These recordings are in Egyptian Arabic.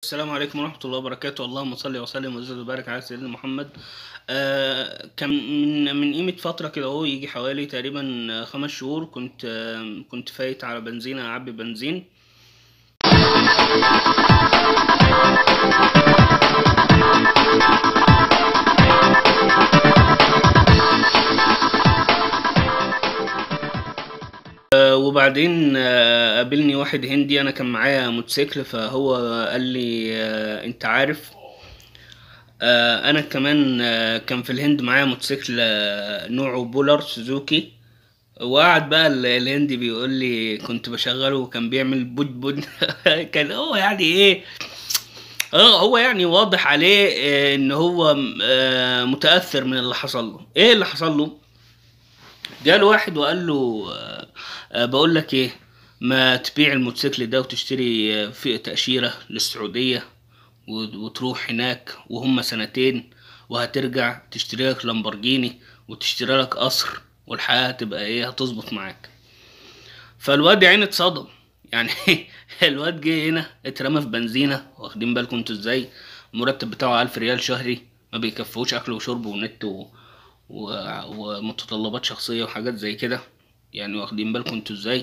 السلام عليكم ورحمة الله وبركاته اللهم صل وسلم وزد وبارك على سيدنا محمد آه كان من من قيمة فترة كده اهو يجي حوالي تقريبا آه، خمس شهور كنت آه كنت فايت على بنزينة أعبي بنزين آه، وبعدين آه، قابلني واحد هندي انا كان معايا موتوسيكل فهو قال لي آه، انت عارف آه، انا كمان آه، كان في الهند معايا موتوسيكل آه، نوعه بولر سوزوكي وقعد بقى ال- الهندي بيقول لي كنت بشغله وكان بيعمل بود بود كان هو يعني ايه اه هو يعني واضح عليه آه، ان هو آه، متأثر من اللي حصل له ايه اللي حصل له جاله واحد وقال له آه، آه، بقول لك ايه ما تبيع الموتوسيكل ده وتشتري آه، في تأشيرة للسعودية وت- وتروح هناك وهم سنتين وهترجع تشتري لك لامبورجيني وتشتري لك قصر والحياة هتبقى ايه هتظبط معاك فالواد يا عيني اتصدم يعني الواد جه هنا اترمى في بنزينة واخدين بالكم انتوا ازاي المرتب بتاعه ألف ريال شهري ما بيكفوش أكل وشرب ونت و... و... ومتطلبات شخصية وحاجات زي كده يعني واخدين بالكم انتوا ازاي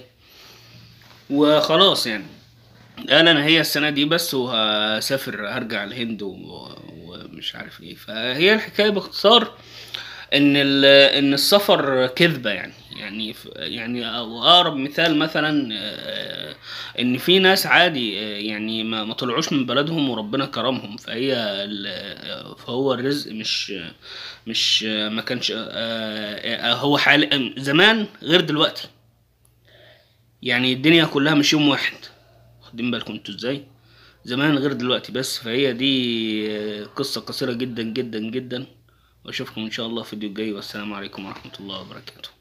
وخلاص يعني قال انا هي السنة دي بس وهسافر هرجع الهند و... ومش عارف ايه فهي الحكاية باختصار ان ال... ان السفر كذبة يعني يعني ف- يعني أو اقرب مثال مثلا آه، ان في ناس عادي آه، يعني ما ما طلعوش من بلدهم وربنا كرمهم فهي ال- فهو الرزق مش مش ما كانش آه، آه، هو حال زمان غير دلوقتي يعني الدنيا كلها مش يوم واحد واخدين بالكم انتوا ازاي زمان غير دلوقتي بس فهي دي آه، قصة قصيرة جدا جدا جدا واشوفكم ان شاء الله في الفيديو الجاي والسلام عليكم ورحمة الله وبركاته